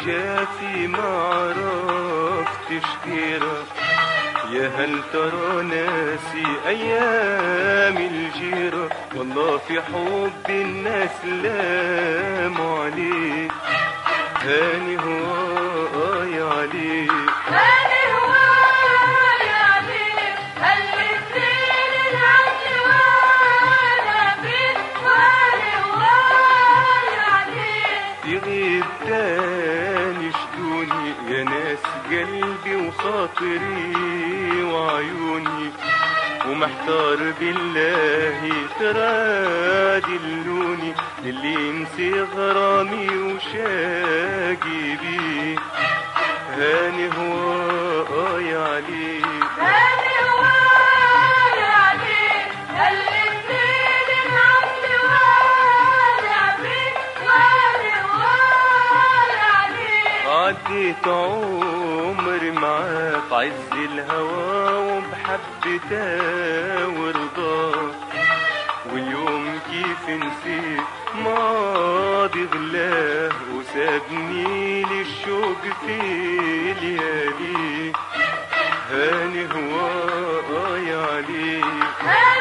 جافي ما عرفتش غيرك يا هل ترى ناسي ايام الجيرة والله في حب الناس لاموا عليك هاني هواي عليك هاني هواي عليك هالاتنين العدل وانا بيك وهاني هواي عليك يغيب تاني شدوني يا ناس قلبي وخاطري وعيوني ومحتار بالله ترى دلوني اللي ينسي غرامي وشاقي بيه هاني هواي عليك هاني هواي عليك هالاتنين العدل وانا بيك وهاني هواي عليك عديت عمري معاك عز الهوى وبحبتها ورضاك واليوم كيف نسيت ماضي غلاه وسابني للشوق في ليالي هاني هواي عليك هاني